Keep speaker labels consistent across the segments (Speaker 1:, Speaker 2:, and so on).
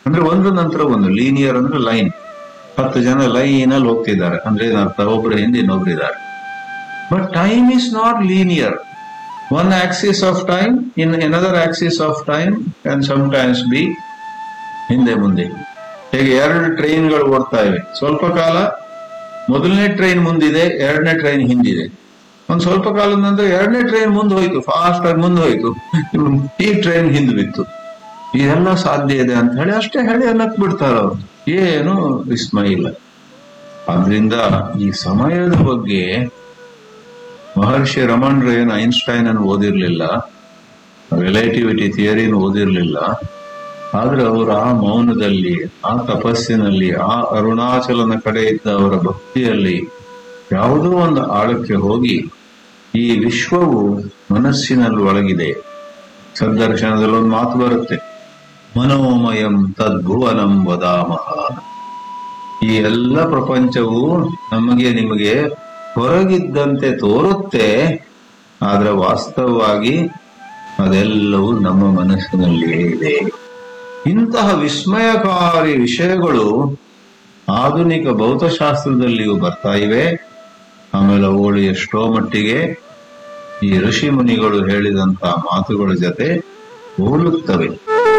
Speaker 1: ಅಂದ್ರೆ ಒಂದ್ರ ನಂತರ ಒಂದು ಲೀನಿಯರ್ ಅಂದ್ರೆ ಲೈನ್ ಹತ್ತು ಜನ ಲೈನ್ ಅಲ್ಲಿ ಹೋಗ್ತಿದ್ದಾರೆ ಅಂದ್ರೆ ಏನರ್ಥ ಒಬ್ರು ಹಿಂದೆ ಇನ್ನೊಬ್ರು ಇದ್ದಾರೆ but time is not linear one axis of time in another axis of time can sometimes be ಹಿಂದೆ ಮುಂದೆ ಹೇಗೆ ಎರಡು ಟ್ರೈನ್ಗಳು ಓಡ್ತಾ ಇವೆ ಸ್ವಲ್ಪ ಕಾಲ ಮೊದಲನೇ ಟ್ರೈನ್ ಮುಂದಿದೆ ಎರಡನೇ ಟ್ರೈನ್ ಹಿಂದಿದೆ ಒಂದ್ ಸ್ವಲ್ಪ ಕಾಲದ ನಂತರ ಎರಡನೇ ಟ್ರೈನ್ ಮುಂದೆ ಹೋಯ್ತು ಫಾಸ್ಟ್ ಆಗಿ ಮುಂದೆ ಹೋಯ್ತು ಈ ಟ್ರೈನ್ ಹಿಂದ್ ಬಿತ್ತು ಇದೆಲ್ಲ ಸಾಧ್ಯ ಇದೆ ಅಂತ ಹೇಳಿ ಅಷ್ಟೇ ಹೇಳಿ ಅನ್ನಕ್ ಬಿಡ್ತಾರ ಅವ್ರು ಏನು ವಿಸ್ಮಯ ಇಲ್ಲ ಆದ್ರಿಂದ ಈ ಸಮಯದ ಬಗ್ಗೆ ಮಹರ್ಷಿ ರಮಣ್ರು ಏನು ಐನ್ಸ್ಟೈನ್ ಅನ್ನು ಓದಿರ್ಲಿಲ್ಲ ರಿಲೇಟಿವಿಟಿ ಥಿಯರಿನ ಓದಿರ್ಲಿಲ್ಲ ಆದ್ರೆ ಅವರು ಆ ಮೌನದಲ್ಲಿ ಆ ತಪಸ್ಸಿನಲ್ಲಿ ಆ ಅರುಣಾಚಲನ ಕಡೆ ಇದ್ದ ಅವರ ಭಕ್ತಿಯಲ್ಲಿ ಯಾವುದೋ ಒಂದು ಆಳಕ್ಕೆ ಹೋಗಿ ಈ ವಿಶ್ವವು ಮನಸ್ಸಿನಲ್ಲಿ ಒಳಗಿದೆ ಸದ್ದರ್ಶನದಲ್ಲಿ ಒಂದು ಮಾತು ಬರುತ್ತೆ ಮನೋಮಯಂ ತದ್ಭುವನಂ ವದಾಮಹ ಈ ಎಲ್ಲ ಪ್ರಪಂಚವು ನಮಗೆ ನಿಮಗೆ ಹೊರಗಿದ್ದಂತೆ ತೋರುತ್ತೆ ಆದ್ರೆ ವಾಸ್ತವವಾಗಿ ಅದೆಲ್ಲವೂ ನಮ್ಮ ಮನಸ್ಸಿನಲ್ಲಿಯೇ ಇದೆ ಇಂತಹ ವಿಸ್ಮಯಕಾರಿ ವಿಷಯಗಳು ಆಧುನಿಕ ಭೌತಶಾಸ್ತ್ರದಲ್ಲಿಯೂ ಬರ್ತಾ ಇವೆ ಆಮೇಲೆ ಅವುಗಳು ಎಷ್ಟೋ ಮಟ್ಟಿಗೆ ಈ ಋಷಿ ಮುನಿಗಳು ಹೇಳಿದಂತಹ ಮಾತುಗಳ ಜೊತೆ ಹೋಲುತ್ತವೆ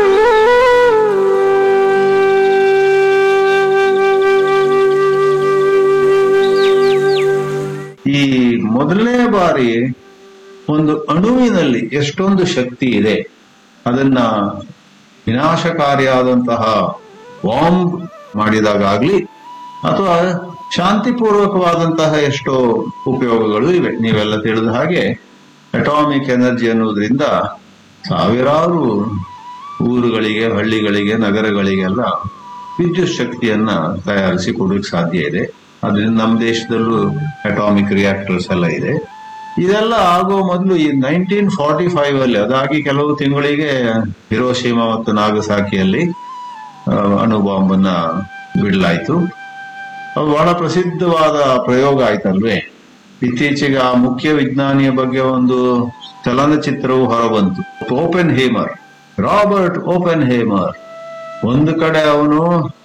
Speaker 1: ಈ ಮೊದಲನೇ ಬಾರಿ ಒಂದು ಅಣುವಿನಲ್ಲಿ ಎಷ್ಟೊಂದು ಶಕ್ತಿ ಇದೆ ಅದನ್ನ ವಿನಾಶಕಾರಿಯಾದಂತಹ ಬಾಂಬ್ ಮಾಡಿದಾಗಲಿ ಅಥವಾ ಶಾಂತಿಪೂರ್ವಕವಾದಂತಹ ಎಷ್ಟೋ ಉಪಯೋಗಗಳು ಇವೆ ನೀವೆಲ್ಲ ತಿಳಿದ ಹಾಗೆ ಅಟಾಮಿಕ್ ಎನರ್ಜಿ ಅನ್ನೋದ್ರಿಂದ ಸಾವಿರಾರು ಊರುಗಳಿಗೆ ಹಳ್ಳಿಗಳಿಗೆ ನಗರಗಳಿಗೆಲ್ಲ ವಿದ್ಯುತ್ ಶಕ್ತಿಯನ್ನ ತಯಾರಿಸಿ ಕೊಡೋಕೆ ಸಾಧ್ಯ ಇದೆ ಅದರಿಂದ ನಮ್ಮ ದೇಶದಲ್ಲೂ ಅಟಾಮಿಕ್ ರಿಯಾಕ್ಟರ್ಸ್ ಎಲ್ಲ ಇದೆ ಇದೆಲ್ಲ ಆಗೋ ಮೊದಲು ಈ ನೈನ್ಟೀನ್ ಫಾರ್ಟಿ ಫೈವ್ ಅಲ್ಲಿ ಅದಾಗಿ ಕೆಲವು ತಿಂಗಳಿಗೆ ಹಿರೋಶಿಮಾ ಮತ್ತು ನಾಗಸಾಕಿಯಲ್ಲಿ ಆ, ಅಣು ಬಾಂಬ್ ಅನ್ನ ಬಿಡಲಾಯ್ತು ಅದು ಬಹಳ ಪ್ರಸಿದ್ಧವಾದ ಪ್ರಯೋಗ ಆಯ್ತಲ್ವೇ ಇತ್ತೀಚೆಗೆ ಆ ಮುಖ್ಯ ವಿಜ್ಞಾನಿಯ ಬಗ್ಗೆ ಒಂದು ಚಲನಚಿತ್ರವು ಹೊರಬಂತು Oppenheimer Robert Oppenheimer ಒಂದು ಕಡೆ ಅವನು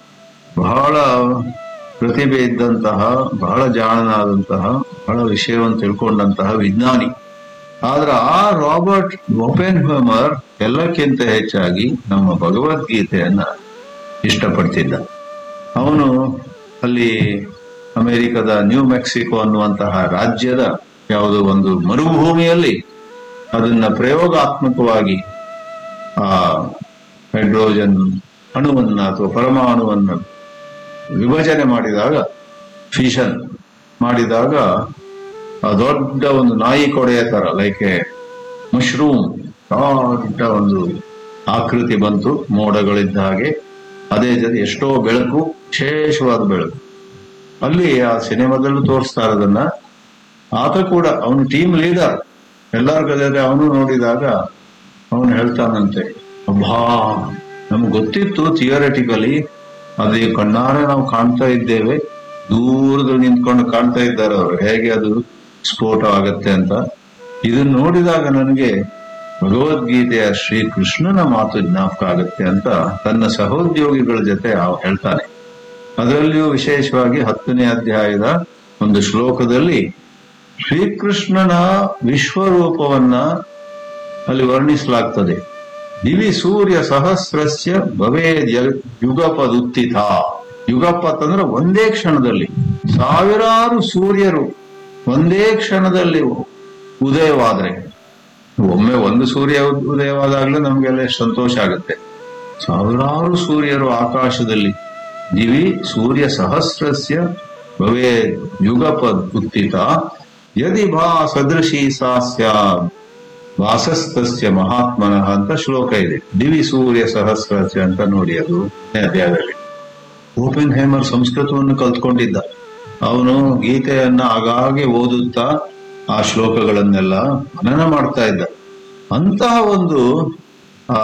Speaker 1: ಬಹಳ ಪ್ರತಿಭೆ ಇದ್ದಂತಹ ಬಹಳ ಜಾಣನಾದಂತಹ ಬಹಳ ವಿಷಯವನ್ನು ತಿಳ್ಕೊಂಡಂತಹ ವಿಜ್ಞಾನಿ ಆದ್ರೆ ಆ ರಾಬರ್ಟ್ ಓಪೆನ್ ಹೇಮರ್ ಎಲ್ಲಕ್ಕಿಂತ ಹೆಚ್ಚಾಗಿ ನಮ್ಮ ಭಗವದ್ಗೀತೆಯನ್ನ ಇಷ್ಟಪಡ್ತಿದ್ದ ಅವನು ಅಲ್ಲಿ ಅಮೆರಿಕದ ನ್ಯೂ ಮೆಕ್ಸಿಕೋ ಅನ್ನುವಂತಹ ರಾಜ್ಯದ ಯಾವುದೋ ಒಂದು ಮರುಭೂಮಿಯಲ್ಲಿ ಅದನ್ನ ಪ್ರಯೋಗಾತ್ಮಕವಾಗಿ ಆ ಹೈಡ್ರೋಜನ್ ಅಣುವನ್ನ ಅಥವಾ ಪರಮಾಣುವನ್ನ ವಿಭಜನೆ ಮಾಡಿದಾಗ ಫಿಷನ್ ಮಾಡಿದಾಗ ಆ ದೊಡ್ಡ ಒಂದು ನಾಯಿ ಕೊಡೆಯ ತರ ಲೈಕ್ ಮಶ್ರೂಮ್ ದೊಡ್ಡ ಒಂದು ಆಕೃತಿ ಬಂತು ಮೋಡಗಳಿದ್ದ ಹಾಗೆ ಅದೇ ಜೊತೆ ಎಷ್ಟೋ ಬೆಳಕು ವಿಶೇಷವಾದ ಬೆಳಕು ಅಲ್ಲಿ ಆ ಸಿನಿಮಾದಲ್ಲೂ ತೋರಿಸ್ತಾರೆ ಅದನ್ನ ಆತ ಕೂಡ ಅವನು ಟೀಮ್ ಲೀಡರ್ ಎಲ್ಲರ ಜೊತೆ ಅವನು ನೋಡಿದಾಗ ಅವನು ಹೇಳ್ತಾನಂತೆ ಅಬ್ಬಾ ನಮ್ಗೆ ಗೊತ್ತಿತ್ತು ಥಿಯರಿಟಿಕಲಿ ಅದೇ ಕಣ್ಣಾರೆ ನಾವು ಕಾಣ್ತಾ ಇದ್ದೇವೆ ದೂರದಲ್ಲಿ ನಿಂತ್ಕೊಂಡು ಕಾಣ್ತಾ ಇದ್ದಾರೆ ಅವರು ಹೇಗೆ ಅದು ಸ್ಫೋಟ ಆಗತ್ತೆ ಅಂತ ಇದನ್ನ ನೋಡಿದಾಗ ನನಗೆ ಭಗವದ್ಗೀತೆಯ ಶ್ರೀ ಕೃಷ್ಣನ ಮಾತು ಜ್ಞಾಪಕ ಆಗುತ್ತೆ ಅಂತ ತನ್ನ ಸಹೋದ್ಯೋಗಿಗಳ ಜೊತೆ ಅವ ಹೇಳ್ತಾನೆ ಅದರಲ್ಲಿಯೂ ವಿಶೇಷವಾಗಿ ಹತ್ತನೇ ಅಧ್ಯಾಯದ ಒಂದು ಶ್ಲೋಕದಲ್ಲಿ ಶ್ರೀಕೃಷ್ಣನ ವಿಶ್ವರೂಪವನ್ನ ಅಲ್ಲಿ ವರ್ಣಿಸಲಾಗ್ತದೆ ದಿವಿ ಸೂರ್ಯ ಸಹಸ್ರಸ್ಯ ಭವೇ ಯುಗಪದುತ್ತಿತ ಯುಗಪತ್ ಅಂದ್ರೆ ಒಂದೇ ಕ್ಷಣದಲ್ಲಿ ಸಾವಿರಾರು ಸೂರ್ಯರು ಒಂದೇ ಕ್ಷಣದಲ್ಲಿ ಉದಯವಾದ್ರೆ ಒಮ್ಮೆ ಒಂದು ಸೂರ್ಯ ಉದ್- ಉದಯವಾದಾಗ್ಲೂ ನಮ್ಗೆಲ್ಲ ಎಷ್ಟು ಸಂತೋಷ ಆಗುತ್ತೆ ಸಾವಿರಾರು ಸೂರ್ಯರು ಆಕಾಶದಲ್ಲಿ ದಿವಿ ಸೂರ್ಯ ಸಹಸ್ರಸ್ಯ ಭವೇ ಯುಗಪದ್ ಉತ್ತಿತ ಯದಿ ಭಾ ಸದೃಶಿ ಸಾ ಸ್ಯಾತ್ ವಾಸಸ್ತಸ್ಯ ಮಹಾತ್ಮನಃ ಅಂತ ಶ್ಲೋಕ ಇದೆ ದಿವಿ ಸೂರ್ಯ ಸಹಸ್ರಸ್ಯ ಅಂತ ನೋಡಿ ಅದು ಅಧ್ಯಾಯದಲ್ಲಿ ಓಪನ್ ಹೇಮರ್ ಸಂಸ್ಕೃತವನ್ನು ಕಲ್ತ್ಕೊಂಡಿದ್ದ ಅವನು ಗೀತೆಯನ್ನ ಆಗಾಗ್ಗೆ ಓದುತ್ತಾ ಆ ಶ್ಲೋಕಗಳನ್ನೆಲ್ಲ ಮನನ ಮಾಡ್ತಾ ಇದ್ದ ಅಂತಹ ಒಂದು ಆ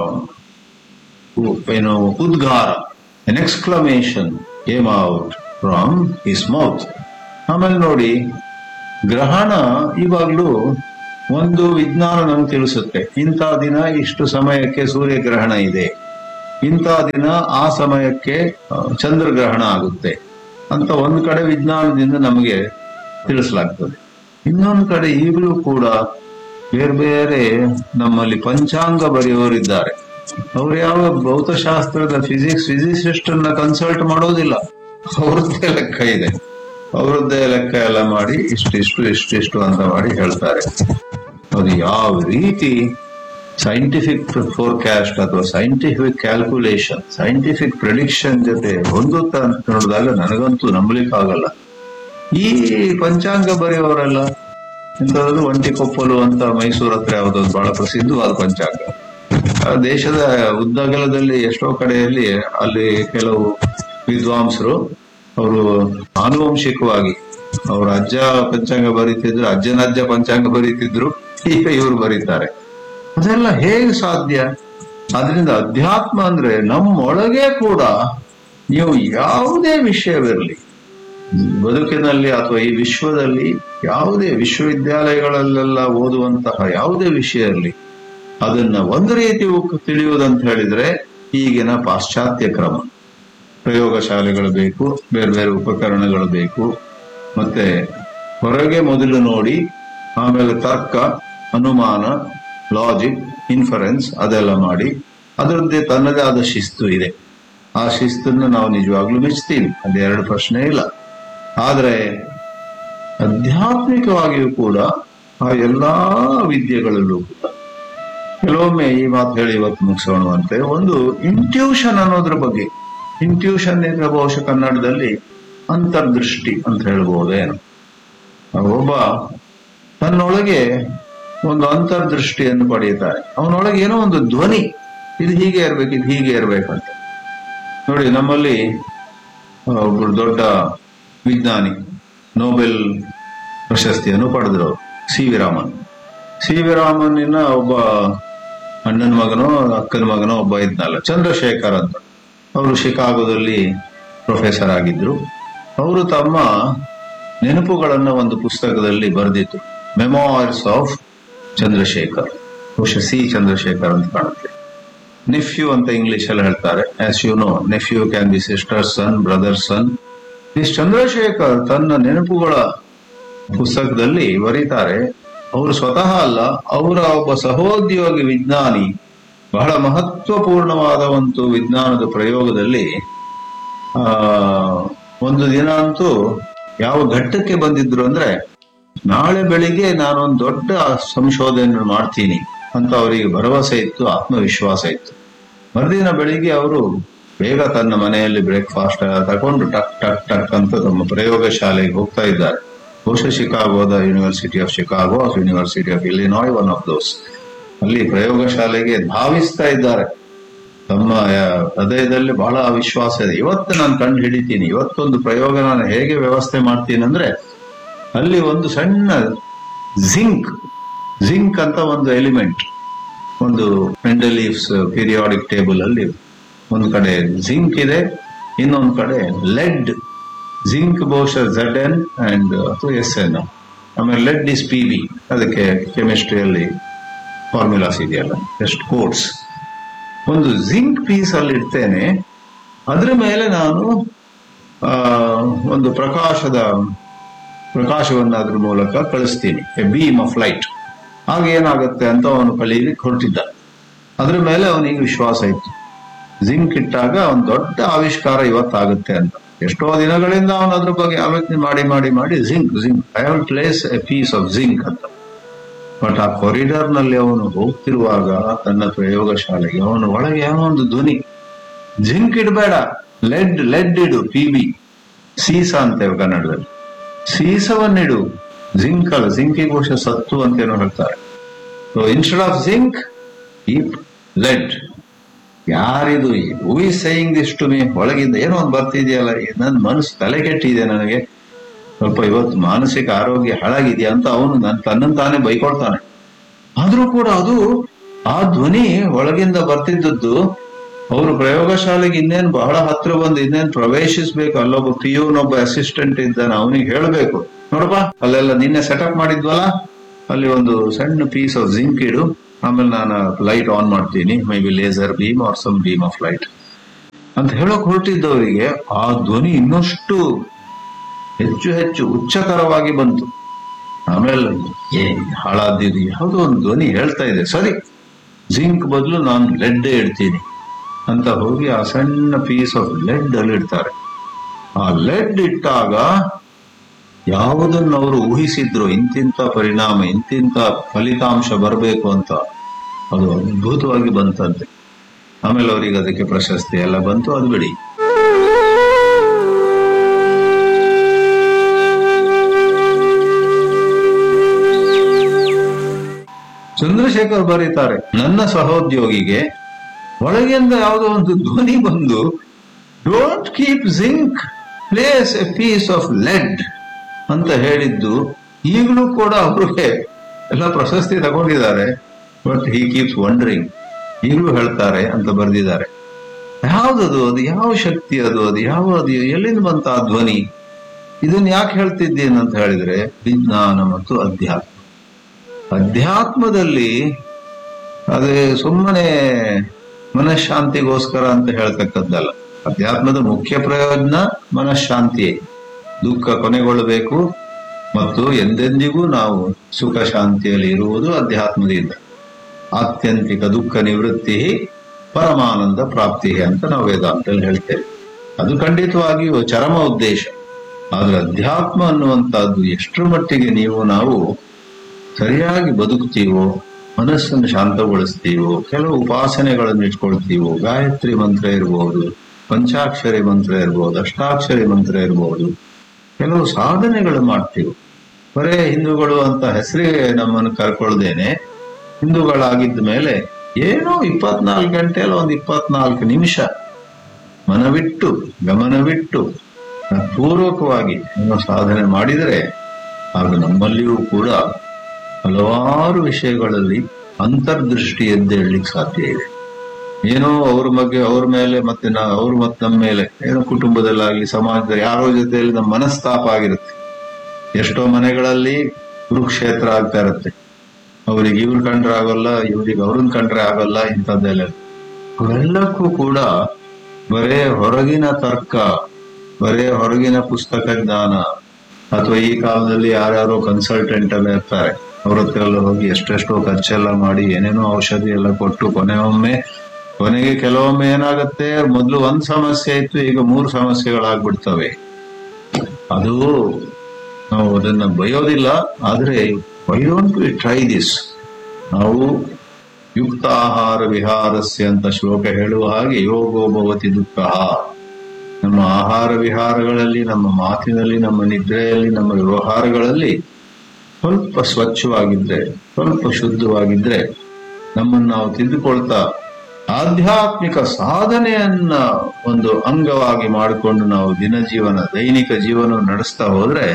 Speaker 1: ಏನು ಉದ್ಗಾರ an exclamation came out from his mouth ಆಮೇಲೆ ನೋಡಿ ಗ್ರಹಣ ಇವಾಗ್ಲೂ ಒಂದು ವಿಜ್ಞಾನ ನಮ್ಗೆ ತಿಳಿಸುತ್ತೆ ಇಂಥ ದಿನ ಇಷ್ಟು ಸಮಯಕ್ಕೆ ಸೂರ್ಯಗ್ರಹಣ ಇದೆ ಇಂಥ ದಿನ ಆ ಸಮಯಕ್ಕೆ ಆ, ಚಂದ್ರಗ್ರಹಣ ಆಗುತ್ತೆ ಅಂತ ಒಂದು ಕಡೆ ವಿಜ್ಞಾನದಿಂದ ನಮಗೆ ತಿಳಿಸಲಾಗ್ತದೆ ಇನ್ನೊಂದು ಕಡೆ ಈಗಲೂ ಕೂಡ ಬೇರೆ ಬೇರೆ ನಮ್ಮಲ್ಲಿ ಪಂಚಾಂಗ ಬರೆಯೋರಿದ್ದಾರೆ ಅವ್ರು ಯಾವ ಭೌತಶಾಸ್ತ್ರದ ಫಿಸಿಕ್ಸ್ ಫಿಸಿಸಿಸ್ಟ್ ಅನ್ನ ಕನ್ಸಲ್ಟ್ ಮಾಡೋದಿಲ್ಲ ಅವ್ರದ್ದೇ ಲೆಕ್ಕ ಇದೆ ಅವರದ್ದೇ ಲೆಕ್ಕ ಎಲ್ಲ ಮಾಡಿ ಇಷ್ಟಿಷ್ಟು ಇಷ್ಟಿಷ್ಟು ಅಂತ ಮಾಡಿ ಹೇಳ್ತಾರೆ ಅದು ಯಾವ ರೀತಿ ಸೈಂಟಿಫಿಕ್ ಫೋರ್ಕಾಸ್ಟ್ ಅಥವಾ ಸೈಂಟಿಫಿಕ್ ಕ್ಯಾಲ್ಕುಲೇಷನ್ ಸೈಂಟಿಫಿಕ್ ಪ್ರಿಡಿಕ್ಷನ್ ಜೊತೆ ಹೊಂದುತ್ತಾ ಅಂತ ನೋಡಿದಾಗ ನನಗಂತೂ ನಂಬಲಿಕ್ಕಾಗಲ್ಲ ಈ ಪಂಚಾಂಗ ಬರೆಯೋರೆಲ್ಲ ಇಂಥದ್ದು ಒಂಟಿಕೊಪ್ಪಲು ಅಂತ ಮೈಸೂರು ಹತ್ರ ಯಾವುದೊಂದು ಬಹಳ ಪ್ರಸಿದ್ಧವಾದ ಪಂಚಾಂಗ ಆ ದೇಶದ ಉದ್ದಗಲದಲ್ಲಿ ಎಷ್ಟೋ ಕಡೆಯಲ್ಲಿ ಅಲ್ಲಿ ಕೆಲವು ವಿದ್ವಾಂಸರು ಅವರು ಆನುವಂಶಿಕವಾಗಿ ಅವ್ರ ಅಜ್ಜ ಪಂಚಾಂಗ ಬರೀತಿದ್ರು ಅಜ್ಜನಜ್ಜ ಪಂಚಾಂಗ ಬರೀತಿದ್ರು ಈಗ ಇವರು ಬರೀತಾರೆ ಅದೆಲ್ಲ ಹೇಗೆ ಸಾಧ್ಯ ಅದರಿಂದ ಅಧ್ಯಾತ್ಮ ಅಂದ್ರೆ ನಮ್ಮೊಳಗೆ ಕೂಡ ನೀವು ಯಾವುದೇ ವಿಷಯವಿರಲಿ ಬದುಕಿನಲ್ಲಿ ಅಥವಾ ಈ ವಿಶ್ವದಲ್ಲಿ ಯಾವುದೇ ವಿಶ್ವವಿದ್ಯಾಲಯಗಳಲ್ಲೆಲ್ಲ ಓದುವಂತಹ ಯಾವುದೇ ವಿಷಯ ಇರಲಿ ಅದನ್ನ ಒಂದು ರೀತಿ ಉಕ್- ತಿಳಿಯುವುದಂತ ಹೇಳಿದ್ರೆ ಈಗಿನ ಪಾಶ್ಚಾತ್ಯ ಕ್ರಮ ಪ್ರಯೋಗಶಾಲೆಗಳು ಬೇಕು ಬೇರೆ ಬೇರೆ ಉಪಕರಣಗಳು ಬೇಕು ಮತ್ತೆ ಹೊರಗೆ ಮೊದಲು ನೋಡಿ ಆಮೇಲೆ ತರ್ಕ ಅನುಮಾನ ಲಾಜಿಕ್ ಇನ್ಫರೆನ್ಸ್ ಅದೆಲ್ಲ ಮಾಡಿ ಅದರದ್ದೇ ತನ್ನದೇ ಆದ ಶಿಸ್ತು ಇದೆ ಆ ಶಿಸ್ತನ್ನು ನಾವು ನಿಜವಾಗ್ಲೂ ಮೆಚ್ತೀವಿ ಅದೆರಡು ಪ್ರಶ್ನೆ ಇಲ್ಲ ಆದ್ರೆ ಆಧ್ಯಾತ್ಮಿಕವಾಗಿಯೂ ಕೂಡ ಆ ಎಲ್ಲಾ ವಿದ್ಯೆಗಳಲ್ಲೂ ಕೂಡ ಕೆಲವೊಮ್ಮೆ ಈ ಮಾತು ಹೇಳಿ ಇವತ್ತು ಮುಗಿಸೋಣವಂತೆ ಒಂದು ಇಂಟ್ಯೂಷನ್ ಅನ್ನೋದ್ರ ಬಗ್ಗೆ ಇಂಟ್ಯೂಷನ್ ಈಗ ಬಹುಶಃ ಕನ್ನಡದಲ್ಲಿ ಅಂತರ್ದೃಷ್ಟಿ ಅಂತ ಹೇಳ್ಬಹುದೇನು ಒಬ್ಬ ತನ್ನೊಳಗೆ ಒಂದು ಅಂತರ್ದೃಷ್ಟಿಯನ್ನು ಪಡೆಯುತ್ತಾರೆ ಅವನೊಳಗೆ ಏನೋ ಒಂದು ಧ್ವನಿ ಇದು ಹೀಗೆ ಇರ್ಬೇಕು ಇದು ಹೀಗೆ ಇರ್ಬೇಕಂತ ನೋಡಿ ನಮ್ಮಲ್ಲಿ ಆ, ಒಬ್ರು ದೊಡ್ಡ ವಿಜ್ಞಾನಿ ನೋಬೆಲ್ ಪ್ರಶಸ್ತಿಯನ್ನು ಪಡೆದ್ರು C V Raman C V ರಾಮನ್ನಿನ ಒಬ್ಬ ಅಣ್ಣನ ಮಗನೋ ಅಕ್ಕನ ಮಗನೋ ಒಬ್ಬ ಇದ್ನಲ್ಲ ಚಂದ್ರಶೇಖರ್ ಅಂತ ಅವರು ಶಿಕಾಗೋದಲ್ಲಿ ಪ್ರೊಫೆಸರ್ ಆಗಿದ್ರು ಅವರು ತಮ್ಮ ನೆನಪುಗಳನ್ನ ಒಂದು ಪುಸ್ತಕದಲ್ಲಿ ಬರೆದಿದ್ರು ಮೆಮೋರ್ಸ್ ಆಫ್ ಚಂದ್ರಶೇಖರ್ ಬಹುಶಃ ಸಿ ಚಂದ್ರಶೇಖರ್ ಅಂತ ಕಾಣುತ್ತೆ ನೆಫ್ಯೂ ಅಂತ ಇಂಗ್ಲಿಷ್ ಅಲ್ಲಿ ಹೇಳ್ತಾರೆ as you know nephew can be sister son brother son ಈ ಚಂದ್ರಶೇಖರ್ ತನ್ನ ನೆನಪುಗಳ ಪುಸ್ತಕದಲ್ಲಿ ಬರೀತಾರೆ ಅವರು ಸ್ವತಃ ಅಲ್ಲ ಅವರ ಒಬ್ಬ ಸಹೋದ್ಯೋಗಿ ವಿಜ್ಞಾನಿ ಬಹಳ ಮಹತ್ವಪೂರ್ಣವಾದ ಒಂದು ವಿಜ್ಞಾನದ ಪ್ರಯೋಗದಲ್ಲಿ ಆ ಒಂದು ದಿನ ಅಂತೂ ಯಾವ ಘಟ್ಟಕ್ಕೆ ಬಂದಿದ್ರು ಅಂದ್ರೆ ನಾಳೆ ಬೆಳಿಗ್ಗೆ ನಾನೊಂದು ದೊಡ್ಡ ಸಂಶೋಧನೆ ಮಾಡ್ತೀನಿ ಅಂತ ಅವರಿಗೆ ಭರವಸೆ ಇತ್ತು ಆತ್ಮವಿಶ್ವಾಸ ಇತ್ತು ಮರುದಿನ ಬೆಳಿಗ್ಗೆ ಅವರು ಬೇಗ ತನ್ನ ಮನೆಯಲ್ಲಿ ಬ್ರೇಕ್ಫಾಸ್ಟ್ ತಗೊಂಡು ಟಕ್ ಟಕ್ ಟಕ್ ಅಂತ ತಮ್ಮ ಪ್ರಯೋಗ ಶಾಲೆಗೆ ಹೋಗ್ತಾ ಇದ್ದಾರೆ ಬಹುಶಃ ಶಿಕಾಗೋದ university of Chicago of university of Illinois one of those ಅಲ್ಲಿ ಪ್ರಯೋಗಶಾಲೆಗೆ ಧಾವಿಸ್ತಾ ಇದ್ದಾರೆ ತಮ್ಮ ಆ, ಹೃದಯದಲ್ಲಿ ಬಹಳ ವಿಶ್ವಾಸ ಇದೆ ಇವತ್ತು ನಾನು ಕಂಡು ಹಿಡಿತೀನಿ ಇವತ್ತೊಂದು ಪ್ರಯೋಗ ನಾನು ಹೇಗೆ ವ್ಯವಸ್ಥೆ ಮಾಡ್ತೀನಿ ಅಂದ್ರೆ ಅಲ್ಲಿ ಒಂದು ಸಣ್ಣ ಜಿಂಕ್ ಜಿಂಕ್ ಅಂತ ಒಂದು ಎಲಿಮೆಂಟ್ ಒಂದು ಮೆಂಡಲೀವ್ಸ್ ಪೀರಿಯಾಡಿಕ್ ಟೇಬಲ್ ಅಲ್ಲಿ ಒಂದು ಕಡೆ ಜಿಂಕ್ ಇದೆ ಇನ್ನೊಂದು ಕಡೆ ಲೆಡ್ ಜಿಂಕ್ ಬಹುಶಃ Z N and S N ಆಮೇಲೆ ಲೆಡ್ ಇಸ್ ಪಿ ಬಿ ಅದಕ್ಕೆ ಕೆಮಿಸ್ಟ್ರಿಯಲ್ಲಿ ಫಾರ್ಮುಲಾಸ್ ಇದೆಯಲ್ಲ ಎಷ್ಟು ಕೋಡ್ಸ್ ಒಂದು ಜಿಂಕ್ ಪೀಸ್ ಅಲ್ಲಿ ಇಡ್ತೇನೆ ಅದ್ರ ಮೇಲೆ ನಾನು ಆ, ಒಂದು ಪ್ರಕಾಶದ ಪ್ರಕಾಶವನ್ನು ಅದ್ರ ಮೂಲಕ ಕಳಿಸ್ತೀನಿ ಎ ಬೀಮ್ ಆಫ್ ಲೈಟ್ ಆಗ ಏನಾಗುತ್ತೆ ಅಂತ ಅವನು ಕಲೀಲಿಕ್ಕೆ ಹೊರಟಿದ್ದ ಅದ್ರ ಮೇಲೆ ಅವನಿಗೆ ವಿಶ್ವಾಸ ಇತ್ತು ಜಿಂಕ್ ಇಟ್ಟಾಗ ಒಂದು ದೊಡ್ಡ ಆವಿಷ್ಕಾರ ಇವತ್ತಾಗುತ್ತೆ ಅಂತ ಎಷ್ಟೋ ದಿನಗಳಿಂದ ಅವನು ಅದ್ರ ಬಗ್ಗೆ ಆಲೋಚನೆ ಮಾಡಿ ಮಾಡಿ ಮಾಡಿ zinc zinc I have place a piece of zinc ಅಂತ ಬಟ್ ಆ ಕಾರಿಡಾರ್ ನಲ್ಲಿ ಅವನು ಹೋಗ್ತಿರುವಾಗ ತನ್ನ ಪ್ರಯೋಗಶಾಲೆಗೆ ಅವನ ಒಳಗೆ ಏನೋ ಒಂದು ಧ್ವನಿ ಜಿಂಕ್ ಇಡಬೇಡ ಲೆಡ್ ಲೆಡ್ ಇಡು ಪಿ ಬಿ ಸೀಸ ಅಂತೇವೆ ಕನ್ನಡದಲ್ಲಿ ಸೀಸವನ್ನಿಡು ಜಿಂಕ್ ಅಲ್ಲ ಜಿಂಕಿಗೆ ಬಹುಶಃ ಸತ್ತು ಅಂತೇನೋ ಹೇಳ್ತಾರೆ so instead of zinc keep lead ಯಾರಿದು who is saying this to me ಒಳಗಿಂದ ಏನೋ ಒಂದು ಬರ್ತಿದೆಯಲ್ಲ ನನ್ನ ಮನಸ್ಸು ತಲೆಗೆಟ್ಟಿದೆ ನನಗೆ ಸ್ವಲ್ಪ ಇವತ್ತು ಮಾನಸಿಕ ಆರೋಗ್ಯ ಹಾಳಾಗಿದೆಯಾ ಅಂತ ಅವನು ನನ್ ತನ್ನನ್ನು ತಾನೇ ಬೈಕೊಳ್ತಾನೆ ಆದ್ರೂ ಕೂಡ ಅದು ಆ ಧ್ವನಿ ಒಳಗಿಂದ ಬರ್ತಿದ್ದದ್ದು ಅವರು ಪ್ರಯೋಗಶಾಲೆಗೆ ಇನ್ನೇನು ಬಹಳ ಹತ್ರ ಬಂದು ಇನ್ನೇನು ಪ್ರವೇಶಿಸ್ಬೇಕು ಅಲ್ಲೊಬ್ಬ ಪಿಯೂನ್ ಒಬ್ಬ ಅಸಿಸ್ಟೆಂಟ್ ಇದ್ದಾನೆ ಅವನಿಗೆ ಹೇಳ್ಬೇಕು ನೋಡಪ್ಪ ಅಲ್ಲೆಲ್ಲ ನಿನ್ನೆ ಸೆಟಪ್ ಮಾಡಿದ್ವಲ್ಲ ಅಲ್ಲಿ ಒಂದು ಸಣ್ಣ ಪೀಸ್ ಆಫ್ ಜಿಂಕ್ ಇಡು ಆಮೇಲೆ ನಾನು ಲೈಟ್ ಆನ್ ಮಾಡ್ತೀನಿ maybe laser beam or some beam of light ಅಂತ ಹೇಳಕ್ ಹೊರಟಿದ್ದವರಿಗೆ ಆ ಧ್ವನಿ ಇನ್ನಷ್ಟು ಹೆಚ್ಚು ಹೆಚ್ಚು ಉಚ್ಚಕರವಾಗಿ ಬಂತು ಆಮೇಲೆ ಏ ಹಾಳಾದಿದ್ದು ಯಾವುದೋ ಒಂದು ಧ್ವನಿ ಹೇಳ್ತಾ ಇದೆ ಸರಿ ಜಿಂಕ್ ಬದಲು ನಾನು ಲೆಡ್ ಇಡ್ತೀನಿ ಅಂತ ಹೋಗಿ ಆ ಸಣ್ಣ ಪೀಸ್ ಆಫ್ ಲೆಡ್ ಅಲ್ಲಿ ಇಡ್ತಾರೆ ಆ ಲೆಡ್ ಇಟ್ಟಾಗ ಯಾವುದನ್ನು ಅವರು ಊಹಿಸಿದ್ರು ಇಂತಿಂತ ಪರಿಣಾಮ ಇಂತಿಂತ ಫಲಿತಾಂಶ ಬರಬೇಕು ಅಂತ ಅದು ಅದ್ಭುತವಾಗಿ ಬಂತಂತೆ ಆಮೇಲೆ ಅವರಿಗೆ ಅದಕ್ಕೆ ಪ್ರಶಸ್ತಿ ಎಲ್ಲ ಬಂತು ಅದು ಬಿಡಿ ಚಂದ್ರಶೇಖರ್ ಬರೀತಾರೆ ನನ್ನ ಸಹೋದ್ಯೋಗಿಗೆ ಒಳಗಿಂದ ಯಾವುದೋ ಒಂದು ಧ್ವನಿ ಬಂದು don't keep zinc place a piece of lead ಅಂತ ಹೇಳಿದ್ದು ಈಗಲೂ ಕೂಡ ಅವ್ರಿಗೆ ಎಲ್ಲ ಪ್ರಶಸ್ತಿ ತಗೊಂಡಿದ್ದಾರೆ ಬಟ್ ಹಿ ಕೀಪ್ಸ್ ವಂಡರಿಂಗ್ ಈಗಲೂ ಹೇಳ್ತಾರೆ ಅಂತ ಬರೆದಿದ್ದಾರೆ ಯಾವ್ದದು ಅದು ಯಾವ ಶಕ್ತಿ ಅದು ಅದು ಯಾವ ಅದು ಎಲ್ಲಿಂದ ಬಂತ ಆ ಧ್ವನಿ ಇದನ್ನ ಯಾಕೆ ಹೇಳ್ತಿದ್ದೇನೆ ಅಂತ ಹೇಳಿದ್ರೆ ವಿಜ್ಞಾನ ಮತ್ತು ಅಧ್ಯಾತ್ಮ ಅಧ್ಯಾತ್ಮದಲ್ಲಿ ಅದೇ ಸುಮ್ಮನೆ ಮನಃಶಾಂತಿಗೋಸ್ಕರ ಅಂತ ಹೇಳ್ತಕ್ಕದ್ದಲ್ಲ ಅಧ್ಯಾತ್ಮದ ಮುಖ್ಯ ಪ್ರಯೋಜನ ಮನಃಶಾಂತಿಯೇ ದುಃಖ ಕೊನೆಗೊಳ್ಳಬೇಕು ಮತ್ತು ಎಂದೆಂದಿಗೂ ನಾವು ಸುಖ ಶಾಂತಿಯಲ್ಲಿ ಇರುವುದು ಅಧ್ಯಾತ್ಮದಿಂದ ಆತ್ಯಂತಿಕ ದುಃಖ ನಿವೃತ್ತಿ ಪರಮಾನಂದ ಪ್ರಾಪ್ತಿ ಅಂತ ನಾವು ವೇದಾಂತದಲ್ಲಿ ಹೇಳ್ತೇವೆ ಅದು ಖಂಡಿತವಾಗಿಯೂ ಚರಮ ಉದ್ದೇಶ ಆದ್ರೆ ಅಧ್ಯಾತ್ಮ ಅನ್ನುವಂತಹದ್ದು ಎಷ್ಟರ ಮಟ್ಟಿಗೆ ನೀವು ನಾವು ಸರಿಯಾಗಿ ಬದುಕ್ತೀವೋ ಮನಸ್ಸನ್ನು ಶಾಂತಗೊಳಿಸ್ತೀವೋ ಕೆಲವು ಉಪಾಸನೆಗಳನ್ನು ಇಟ್ಕೊಳ್ತೀವೋ ಗಾಯತ್ರಿ ಮಂತ್ರ ಇರಬಹುದು ಪಂಚಾಕ್ಷರಿ ಮಂತ್ರ ಇರಬಹುದು ಅಷ್ಟಾಕ್ಷರಿ ಮಂತ್ರ ಇರಬಹುದು ಕೆಲವು ಸಾಧನೆಗಳು ಮಾಡ್ತೀವಿ ಬರೇ ಹಿಂದೂಗಳು ಅಂತ ಹೆಸರಿಗೆ ನಮ್ಮನ್ನು ಕರ್ಕೊಳ್ದೇನೆ ಹಿಂದೂಗಳಾಗಿದ್ದ ಮೇಲೆ ಏನೋ ಇಪ್ಪತ್ನಾಲ್ಕು ಗಂಟೆಯಲ್ಲಿ ಒಂದು ಇಪ್ಪತ್ನಾಲ್ಕು ನಿಮಿಷ ಮನವಿಟ್ಟು ಗಮನವಿಟ್ಟು ಪೂರ್ವಕವಾಗಿ ಏನೋ ಸಾಧನೆ ಮಾಡಿದರೆ ಆಗ ನಮ್ಮಲ್ಲಿಯೂ ಕೂಡ ಹಲವಾರು ವಿಷಯಗಳಲ್ಲಿ ಅಂತರ್ದೃಷ್ಟಿ ಎದ್ದೇಳಲಿಕ್ಕೆ ಸಾಧ್ಯ ಇದೆ ಏನೋ ಅವ್ರ ಬಗ್ಗೆ ಅವ್ರ ಮೇಲೆ ಮತ್ತೆ ನಾ ಅವ್ರ ಮತ್ತೆ ನಮ್ಮ ಮೇಲೆ ಏನೋ ಕುಟುಂಬದಲ್ಲಾಗ್ಲಿ ಸಮಾಜದಲ್ಲಿ ಯಾರೋ ಜೊತೆಯಲ್ಲಿ ನಮ್ಮ ಮನಸ್ತಾಪ ಆಗಿರುತ್ತೆ ಎಷ್ಟೋ ಮನೆಗಳಲ್ಲಿ ಕುರುಕ್ಷೇತ್ರ ಆಗ್ತಾ ಇರುತ್ತೆ ಅವ್ರಿಗೆ ಇವ್ರು ಕಂಡ್ರೆ ಆಗೋಲ್ಲ ಇವ್ರಿಗೆ ಅವ್ರನ್ನ ಕಂಡ್ರೆ ಆಗೋಲ್ಲ ಇಂಥದ್ದೆಲ್ಲ ಅವೆಲ್ಲಕ್ಕೂ ಕೂಡ ಬರೇ ಹೊರಗಿನ ತರ್ಕ ಬರೇ ಹೊರಗಿನ ಪುಸ್ತಕ ಜ್ಞಾನ ಅಥವಾ ಈ ಕಾಲದಲ್ಲಿ ಯಾರ್ಯಾರೋ ಕನ್ಸಲ್ಟೆಂಟ್ ಎಲ್ಲ ಇರ್ತಾರೆ ಅವ್ರ ಹತ್ರ ಎಲ್ಲ ಹೋಗಿ ಎಷ್ಟೆಷ್ಟೋ ಖರ್ಚೆಲ್ಲ ಮಾಡಿ ಏನೇನೋ ಔಷಧಿ ಎಲ್ಲ ಕೊಟ್ಟು ಕೊನೆಯೊಮ್ಮೆ ಕೊನೆಗೆ ಕೆಲವೊಮ್ಮೆ ಏನಾಗುತ್ತೆ ಮೊದಲು ಒಂದ್ ಸಮಸ್ಯೆ ಇತ್ತು ಈಗ ಮೂರು ಸಮಸ್ಯೆಗಳಾಗ್ಬಿಡ್ತವೆ ಅದು ನಾವು ಅದನ್ನ ಬಯೋದಿಲ್ಲ ಆದ್ರೆ why don't we try this ನಾವು ಯುಕ್ತಾಹಾರ ವಿಹಾರಸ್ಯ ಅಂತ ಶ್ಲೋಕ ಹೇಳುವ ಹಾಗೆ ಯೋಗೋ ಭವತಿ ದುಃಖ ನಮ್ಮ ಆಹಾರ ವಿಹಾರಗಳಲ್ಲಿ ನಮ್ಮ ಮಾತಿನಲ್ಲಿ ನಮ್ಮ ನಿದ್ರೆಯಲ್ಲಿ ನಮ್ಮ ವ್ಯವಹಾರಗಳಲ್ಲಿ ಸ್ವಲ್ಪ ಸ್ವಚ್ಛವಾಗಿದ್ರೆ ಸ್ವಲ್ಪ ಶುದ್ಧವಾಗಿದ್ರೆ ನಮ್ಮನ್ನು ನಾವು ತಿದ್ದುಕೊಳ್ತಾ ಆಧ್ಯಾತ್ಮಿಕ ಸಾಧನೆಯನ್ನ ಒಂದು ಅಂಗವಾಗಿ ಮಾಡಿಕೊಂಡು ನಾವು ದಿನ ಜೀವನ ದೈನಿಕ ಜೀವನ ನಡೆಸ್ತಾ ಹೋದ್ರೆ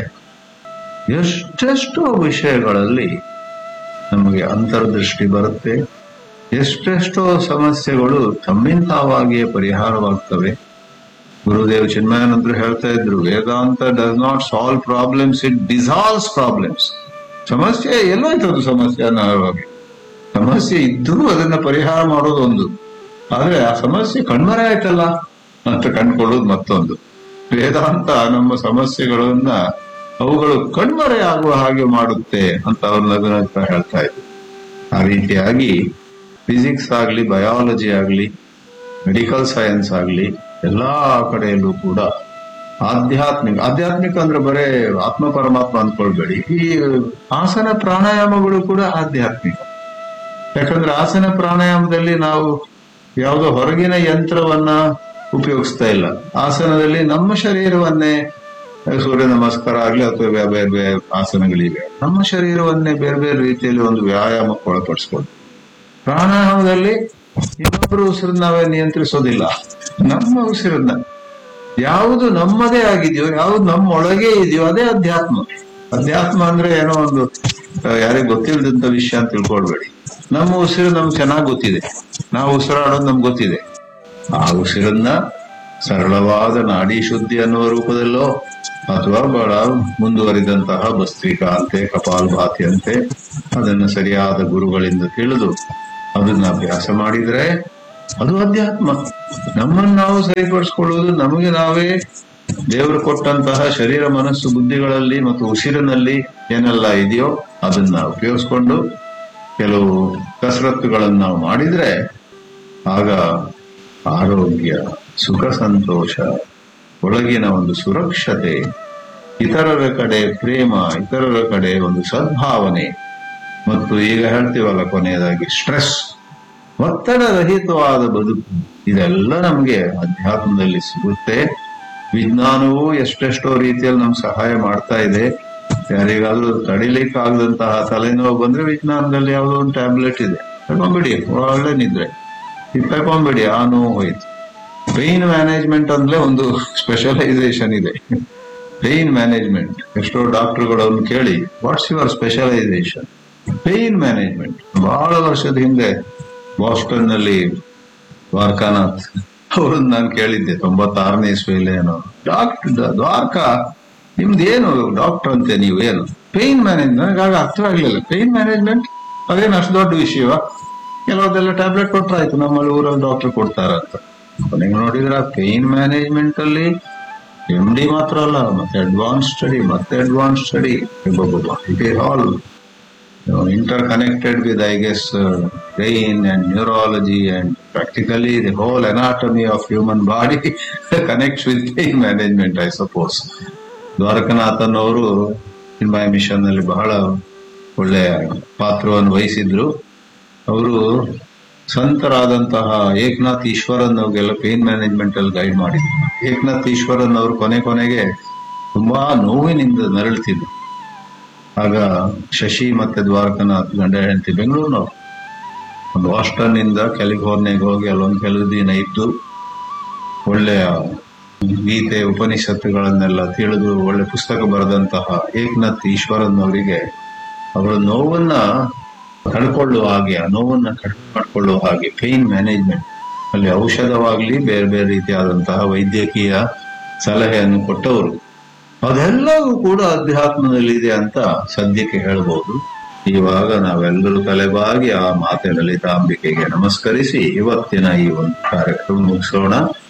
Speaker 1: ಎಷ್ಟೆಷ್ಟೋ ವಿಷಯಗಳಲ್ಲಿ ನಮಗೆ ಅಂತರ್ದೃಷ್ಟಿ ಬರುತ್ತೆ ಎಷ್ಟೆಷ್ಟೋ ಸಮಸ್ಯೆಗಳು ತಮ್ಮಿಂತಾವಾಗಿಯೇ ಪರಿಹಾರವಾಗ್ತವೆ ಗುರುದೇವ್ ಚಿನ್ಮಯಾನಂದರು ಹೇಳ್ತಾ ಇದ್ರು Vedanta does not solve problems it dissolves problems ಸಮಸ್ಯೆ ಎಲ್ಲೋಯ್ತದು ಸಮಸ್ಯೆ ಅನ್ನೋ ಹಾಗೆ ಸಮಸ್ಯೆ ಇದ್ದರೂ ಅದನ್ನ ಪರಿಹಾರ ಮಾಡೋದು ಒಂದು ಆದ್ರೆ ಆ ಸಮಸ್ಯೆ ಕಣ್ಮರೆ ಆಯ್ತಲ್ಲ ಅಂತ ಕಂಡ್ಕೊಳ್ಳೋದು ಮತ್ತೊಂದು ವೇದಾಂತ ನಮ್ಮ ಸಮಸ್ಯೆಗಳನ್ನ ಅವುಗಳು ಕಣ್ಮರೆ ಆಗುವ ಹಾಗೆ ಮಾಡುತ್ತೆ ಅಂತ ಅವ್ರ ನಗುನಗ್ತಾ ಹೇಳ್ತಾ ಇದ್ರು ಆ ರೀತಿಯಾಗಿ ಫಿಸಿಕ್ಸ್ ಆಗ್ಲಿ ಬಯಾಲಜಿ ಆಗ್ಲಿ ಮೆಡಿಕಲ್ ಸೈನ್ಸ್ ಆಗ್ಲಿ ಎಲ್ಲಾ ಕಡೆಯಲ್ಲೂ ಕೂಡ ಆಧ್ಯಾತ್ಮಿಕ ಆಧ್ಯಾತ್ಮಿಕ ಅಂದ್ರೆ ಬರೇ ಆತ್ಮ ಪರಮಾತ್ಮ ಅಂದ್ಕೊಳ್ಬೇಡಿ ಈ ಆಸನ ಪ್ರಾಣಾಯಾಮಗಳು ಕೂಡ ಆಧ್ಯಾತ್ಮಿಕ ಯಾಕಂದ್ರೆ ಆಸನ ಪ್ರಾಣಾಯಾಮದಲ್ಲಿ ನಾವು ಯಾವುದೋ ಹೊರಗಿನ ಯಂತ್ರವನ್ನ ಉಪಯೋಗಿಸ್ತಾ ಇಲ್ಲ ಆಸನದಲ್ಲಿ ನಮ್ಮ ಶರೀರವನ್ನೇ ಸೂರ್ಯ ನಮಸ್ಕಾರ ಆಗ್ಲಿ ಅಥವಾ ಬೇರೆ ಬೇರೆ ಬೇರೆ ಆಸನಗಳಿವೆ ನಮ್ಮ ಶರೀರವನ್ನೇ ಬೇರೆ ಬೇರೆ ರೀತಿಯಲ್ಲಿ ಒಂದು ವ್ಯಾಯಾಮಕ್ಕೆ ಒಳಪಡಿಸ್ಕೊಂಡು ಪ್ರಾಣಾಯಾಮದಲ್ಲಿ ಇನ್ನೊಬ್ಬರು ಉಸಿರನ್ನ ನಾವೇ ನಿಯಂತ್ರಿಸೋದಿಲ್ಲ ನಮ್ಮ ಉಸಿರನ್ನ ಯಾವುದು ನಮ್ಮದೇ ಆಗಿದೆಯೋ ಯಾವುದು ನಮ್ಮ ಒಳಗೆ ಇದೆಯೋ ಅದೇ ಅಧ್ಯಾತ್ಮ ಅಧ್ಯಾತ್ಮ ಅಂದ್ರೆ ಏನೋ ಒಂದು ಯಾರಿಗೂ ಗೊತ್ತಿಲ್ಲದಂತ ವಿಷಯ ಅಂತ ತಿಳ್ಕೊಳ್ಬೇಡಿ ನಮ್ಮ ಉಸಿರು ನಮ್ಗೆ ಚೆನ್ನಾಗಿ ಗೊತ್ತಿದೆ ನಾವು ಉಸಿರಾಡೋದು ನಮ್ಗೆ ಗೊತ್ತಿದೆ ಆ ಉಸಿರನ್ನ ಸರಳವಾದ ನಾಡಿ ಶುದ್ಧಿ ಅನ್ನುವ ರೂಪದಲ್ಲೋ ಅಥವಾ ಬಹಳ ಮುಂದುವರಿದಂತಹ ಭಸ್ತ್ರಿಕಾ ಅಂತೆ ಕಪಾಲಭಾತಿ ಅಂತೆ ಅದನ್ನು ಸರಿಯಾದ ಗುರುಗಳಿಂದ ತಿಳಿದು ಅದನ್ನ ಅಭ್ಯಾಸ ಮಾಡಿದ್ರೆ ಅದು ಅಧ್ಯಾತ್ಮ ನಮ್ಮನ್ನು ನಾವು ಸರಿಪಡಿಸ್ಕೊಳ್ಳುವುದು ನಮಗೆ ನಾವೇ ದೇವರು ಕೊಟ್ಟಂತಹ ಶರೀರ ಮನಸ್ಸು ಬುದ್ಧಿಗಳಲ್ಲಿ ಮತ್ತು ಉಸಿರಿನಲ್ಲಿ ಏನೆಲ್ಲ ಇದೆಯೋ ಅದನ್ನ ಉಪಯೋಗಿಸ್ಕೊಂಡು ಕೆಲವು ಕಸರತ್ತುಗಳನ್ನು ನಾವು ಮಾಡಿದ್ರೆ ಆಗ ಆರೋಗ್ಯ ಸುಖ ಸಂತೋಷ ಒಳಗಿನ ಒಂದು ಸುರಕ್ಷತೆ ಇತರರ ಕಡೆ ಪ್ರೇಮ ಇತರರ ಕಡೆ ಒಂದು ಸದ್ಭಾವನೆ ಮತ್ತು ಈಗ ಹೇಳ್ತೀವಲ್ಲ ಕೊನೆಯದಾಗಿ ಸ್ಟ್ರೆಸ್ ಒತ್ತಡ ರಹಿತವಾದ ಬದುಕು ಇದೆಲ್ಲ ನಮಗೆ ಅಧ್ಯಾತ್ಮದಲ್ಲಿ ಸಿಗುತ್ತೆ ವಿಜ್ಞಾನವು ಎಷ್ಟೆಷ್ಟೋ ರೀತಿಯಲ್ಲಿ ನಮ್ಗೆ ಸಹಾಯ ಮಾಡ್ತಾ ಇದೆ ಯಾರಿಗಾದ್ರೂ ತಡಿಲಿಕ್ಕೆ ಆಗದಂತಹ ತಲೆನೋವು ಬಂದ್ರೆ ವಿಜ್ಞಾನದಲ್ಲಿ ಯಾವುದೋ ಒಂದು ಟ್ಯಾಬ್ಲೆಟ್ ಇದೆ ತಗೊಂಡ್ಬಿಡಿ ಒಳ್ಳೆ ನಿದ್ರೆ ಇದು ತಗೊಂಡ್ಬಿಡಿ ಆ ನೋವು ಹೋಯ್ತು ಪೇನ್ ಮ್ಯಾನೇಜ್ಮೆಂಟ್ ಅಂದ್ರೆ ಒಂದು ಸ್ಪೆಷಲೈಸೇಷನ್ ಇದೆ ಪೇನ್ ಮ್ಯಾನೇಜ್ಮೆಂಟ್ ಎಷ್ಟೋ ಡಾಕ್ಟರ್ಗಳನ್ನು ಕೇಳಿ what's your specialization pain management ಬಹಳ ವರ್ಷದ ಹಿಂದೆ ಬಾಸ್ಟನ್ ನಲ್ಲಿ ದ್ವಾರಕಾನಾಥ್ ಅವ್ರನ್ನ ನಾನು ಕೇಳಿದ್ದೆ ತೊಂಬತ್ತಾರನೇ ಇಸ್ವಿಯಲ್ಲಿ ಏನೋ ಡಾಕ್ಟರ್ ದ್ವಾರಕಾ ನಿಮ್ದು ಏನು ಡಾಕ್ಟರ್ ಅಂತೆ ನೀವು ಏನು ಪೇನ್ ಮ್ಯಾನೇಜ್ಮೆಂಟ್ ನನಗೆ ಆಗ ಅರ್ಥ ಆಗ್ಲಿಲ್ಲ ಪೇನ್ ಮ್ಯಾನೇಜ್ಮೆಂಟ್ ಅದೇನು ಅಷ್ಟು ದೊಡ್ಡ ವಿಷಯವ ಕೆಲವದೆಲ್ಲ ಟ್ಯಾಬ್ಲೆಟ್ ಕೊಟ್ರಾಯ್ತು ನಮ್ಮಲ್ಲಿ ಊರಲ್ಲಿ ಡಾಕ್ಟರ್ ಕೊಡ್ತಾರಂತ ಕೊನೆಗೆ ನೋಡಿದ್ರೆ ಪೇನ್ ಮ್ಯಾನೇಜ್ಮೆಂಟ್ ಅಲ್ಲಿ ಎಂ ಡಿ ಮಾತ್ರ ಅಲ್ಲ ಮತ್ತೆ ಅಡ್ವಾನ್ಸ್ ಸ್ಟಡಿ ಮತ್ತೆ advance study it is all interconnected with, I guess, uh, brain and neurology and practically the whole anatomy of human body connects with pain management, I suppose. Dwarakanathan ಅವರು Chinmaya mission ನಲ್ಲಿ ಬಹಳ ಒಳ್ಳೆಯ ಪಾತ್ರವನ್ನು ವಹಿಸಿದ್ರು ಅವರು ಸಂತರಾದಂತಹ ಏಕನಾಥ್ ಈಶ್ವರನ್ ಅವ್ರಿಗೆಲ್ಲ ಪೇನ್ ಮ್ಯಾನೇಜ್ಮೆಂಟ್ ಅಲ್ಲಿ guide ಮಾಡಿದ್ರು ಏಕನಾಥ್ ಈಶ್ವರನ್ ಅವರು ಕೊನೆ ಕೊನೆಗೆ ತುಂಬಾ ನೋವಿನಿಂದ ನರಳುತ್ತಿದ್ರು ಆಗ ಶಶಿ ಮತ್ತೆ ದ್ವಾರಕನಾಥ್ ಗಂಡ ಹೆಂಡತಿ ಬೆಂಗಳೂರಿನವ್ರು ಒಂದು ಬಾಸ್ಟನ್ ಇಂದ ಕ್ಯಾಲಿಫೋರ್ನಿಯಾಗೆ ಹೋಗಿ ಅಲ್ಲೊಂದು ಕೆಲವು ದಿನ ಇದ್ದು ಒಳ್ಳೆಯ ಗೀತೆ ಉಪನಿಷತ್ತುಗಳನ್ನೆಲ್ಲ ತಿಳಿದು ಒಳ್ಳೆ ಪುಸ್ತಕ ಬರೆದಂತಹ ಏಕನಾಥ್ ಈಶ್ವರನ್ ಅವರಿಗೆ ಅವರ ನೋವನ್ನ ತಡ್ಕೊಳ್ಳುವ ಹಾಗೆ ಆ ನೋವನ್ನ ಕಡಿಮೆ ಮಾಡಿಕೊಳ್ಳುವ ಹಾಗೆ ಪೇನ್ ಮ್ಯಾನೇಜ್ಮೆಂಟ್ ಅಲ್ಲಿ ಔಷಧವಾಗ್ಲಿ ಬೇರೆ ಬೇರೆ ರೀತಿಯಾದಂತಹ ವೈದ್ಯಕೀಯ ಸಲಹೆಯನ್ನು ಕೊಟ್ಟವರು ಅದೆಲ್ಲವೂ ಕೂಡ ಅಧ್ಯಾತ್ಮದಲ್ಲಿದೆ ಅಂತ ಸದ್ಯಕ್ಕೆ ಹೇಳ್ಬೋದು ಇವಾಗ ನಾವೆಲ್ಲರೂ ತಲೆಬಾಗಿ ಆ ಮಾತೆ ಲಲಿತಾಂಬಿಕೆಗೆ ನಮಸ್ಕರಿಸಿ ಇವತ್ತಿನ ಈ ಒಂದು ಕಾರ್ಯಕ್ರಮ ಮುಗಿಸೋಣ